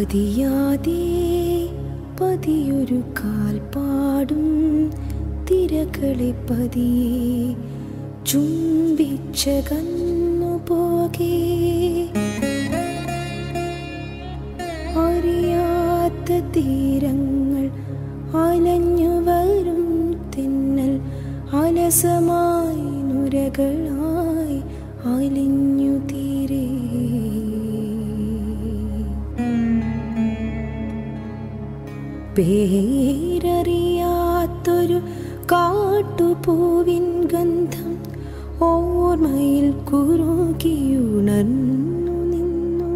പതിയാതെ പതിയൊരു കാൽപ്പാടും തിരകളെ പതിയെ ചുംബിച്ചകന്നു പോകേ അറിയാത്ത തീരങ്ങൾ അലഞ്ഞു വരും തെന്നൽ അലസമായി നുരകളായി അലിഞ്ഞു തീരേ പേരറിയാത്തൊരു കാട്ടുപൂവിൻ ഗന്ധം ഓർമ്മയിൽ കുറുകിയുണർന്നു നിന്നു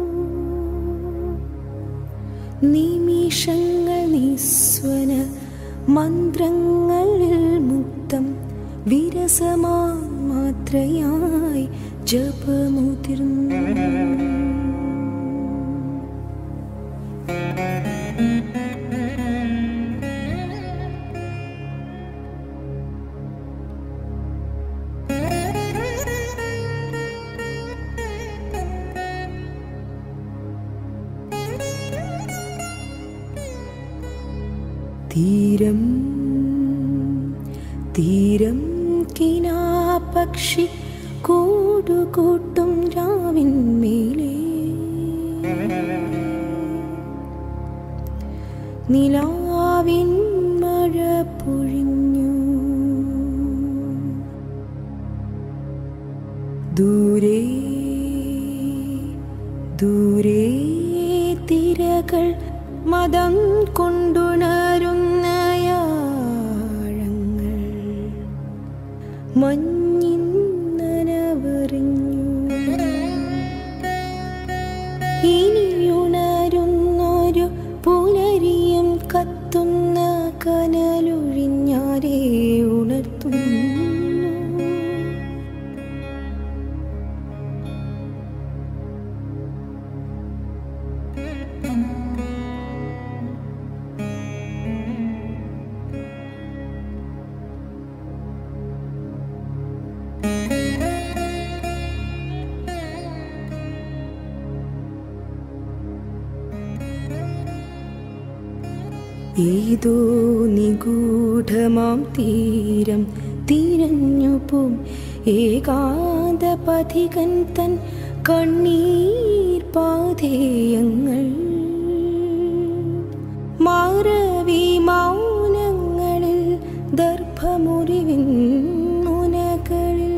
നിമിഷങ്ങൾ നിസ്വന മന്ത്രങ്ങളിൽ മുക്തം വിരസമാ മാത്രയായി ജപമുതിർന്നു തീരം തീരം കിനാപക്ഷി കൂടുകൂട്ടും രാവിന്മേലേ നിലാവിൻ മഴ പൊഴിഞ്ഞു ദൂരെ ദൂരെ തിരകൾ മതം കൊണ്ടുണരുന്ന യാഴങ്ങൾ മഞ്ഞിൻ നനവറിഞ്ഞു ഇനിയുണരുന്നൊരു പുലരിയും കത്തുന്ന കനലൊഴിഞ്ഞാരേ ഉണർത്തുന്നു ഏതോ നിഗൂഢമാം തീരം തിരഞ്ഞു പോം ഏകാന്ത പഥികൻ തൻ കണ്ണീർ പാതേയങ്ങൾ മാറവി മൗനങ്ങളിൽ ദർഭമുറിവിൻ മുനകളിൽ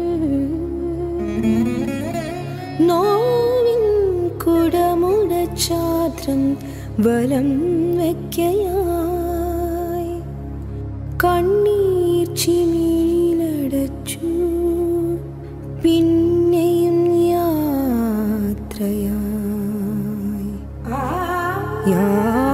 നോവിൻ കുടമുടച്ചാദ്രം വലം വയ്ക്കയായി കണ്ണീർ ചിമിഴിലടച്ചു പിന്നെയും യാത്രയായി യാ